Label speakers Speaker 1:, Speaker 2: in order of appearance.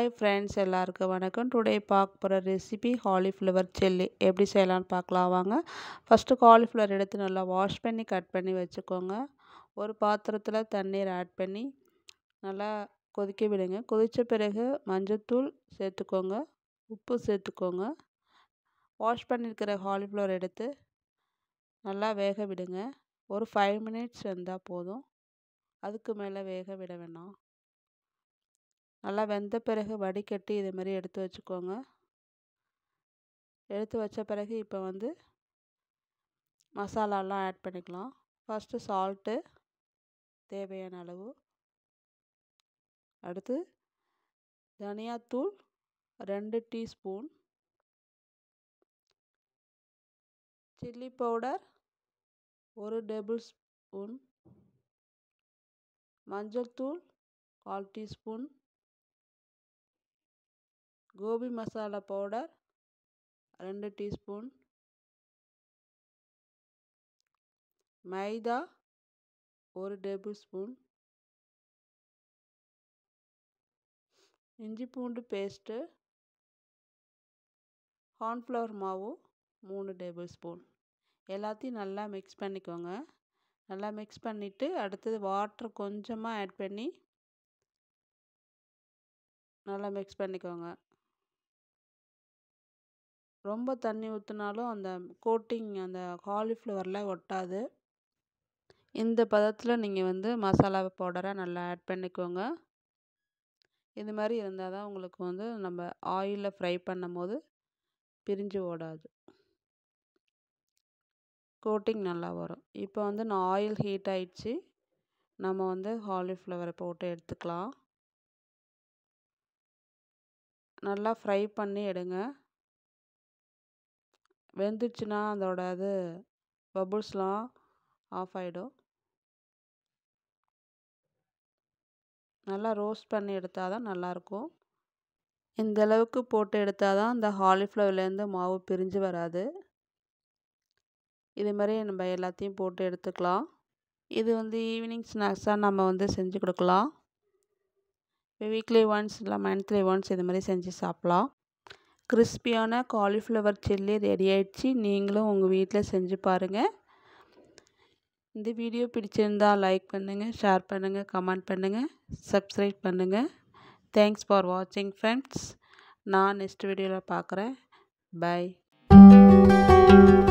Speaker 1: hi friends எல்லாருக்கும் வணக்கம் today பார்க்க போகிற ரெசிபி காலிஃப்ளவர் சில்லி எப்படி செய்யலாம்னு பார்க்கலாம் வாங்க ஃபஸ்ட்டு காலிஃப்ளவர் எடுத்து நல்லா வாஷ் பண்ணி கட் பண்ணி வச்சுக்கோங்க ஒரு பாத்திரத்தில் தண்ணீர் ஆட் பண்ணி நல்லா கொதிக்க விடுங்க கொதித்த பிறகு மஞ்சத்தூள் சேர்த்துக்கோங்க உப்பு சேர்த்துக்கோங்க வாஷ் பண்ணியிருக்கிற காலிஃப்ளவர் எடுத்து நல்லா வேக விடுங்க ஒரு ஃபைவ் மினிட்ஸ் வெந்தால் போதும் அதுக்கு மேலே வேக விட வேணாம் நல்லா வெந்த பிறகு வடிகட்டி இது மாதிரி எடுத்து வச்சுக்கோங்க எடுத்து வச்ச பிறகு இப்போ வந்து மசாலாலாம் ஆட் பண்ணிக்கலாம் ஃபஸ்ட்டு சால்ட்டு தேவையான அளவு அடுத்து தனியாத்தூள் ரெண்டு டீஸ்பூன் சில்லி பவுடர் ஒரு டேபிள் ஸ்பூன் மஞ்சள் தூள் கால் டீஸ்பூன் கோபி மசாலா பவுடர் ரெண்டு டீஸ்பூன் மைதா ஒரு டேபிள் ஸ்பூன் இஞ்சி பூண்டு பேஸ்ட்டு கார்ன்ஃப்ளவர் மாவு மூணு டேபிள் ஸ்பூன் எல்லாத்தையும் நல்லா மிக்ஸ் பண்ணிக்கோங்க நல்லா மிக்ஸ் பண்ணிவிட்டு அடுத்தது வாட்ரு கொஞ்சமாக ஆட் பண்ணி நல்லா மிக்ஸ் பண்ணிக்கோங்க ரொம்ப தண்ணி ஊற்றினாலும் அந்த கோட்டிங் அந்த காலிஃப்ளவரில் ஒட்டாது இந்த பதத்தில் நீங்கள் வந்து மசாலா பவுடரை நல்லா ஆட் பண்ணிக்கோங்க இது மாதிரி இருந்தால் தான் உங்களுக்கு வந்து நம்ம ஆயிலில் ஃப்ரை பண்ணும் போது பிரிஞ்சு ஓடாது கோட்டிங் நல்லா வரும் இப்போ வந்து நான் ஆயில் ஹீட் ஆயிடுச்சு நம்ம வந்து காலிஃப்ளவரை போட்டு எடுத்துக்கலாம் நல்லா ஃப்ரை பண்ணி எடுங்க வெந்துச்சுன்னா அதோட இது பபுள்ஸ்லாம் ஆஃப் ஆகிடும் நல்லா ரோஸ்ட் பண்ணி எடுத்தால் தான் நல்லாயிருக்கும் இந்த அளவுக்கு போட்டு எடுத்தால் தான் இந்த காலிஃப்ளவர்லேருந்து மாவு பிரிஞ்சு வராது இது மாதிரி நம்ம எல்லாத்தையும் போட்டு எடுத்துக்கலாம் இது வந்து ஈவினிங் ஸ்நாக்ஸாக நம்ம வந்து செஞ்சு கொடுக்கலாம் வீக்லி ஒன்ஸ் இல்லை மந்த்லி ஒன்ஸ் இது மாதிரி செஞ்சு சாப்பிட்லாம் கிறிஸ்பியான காலிஃப்ளவர் சில்லி ரெடி ஆயிடுச்சு நீங்களும் உங்கள் வீட்டில் செஞ்சு பாருங்கள் இந்த வீடியோ பிடிச்சிருந்தால் லைக் பண்ணுங்கள் ஷேர் பண்ணுங்கள் கமெண்ட் பண்ணுங்கள் சப்ஸ்கிரைப் பண்ணுங்கள் தேங்க்ஸ் ஃபார் வாட்சிங் ஃப்ரெண்ட்ஸ் நான் நெக்ஸ்ட் வீடியோவில் பார்க்குறேன் பை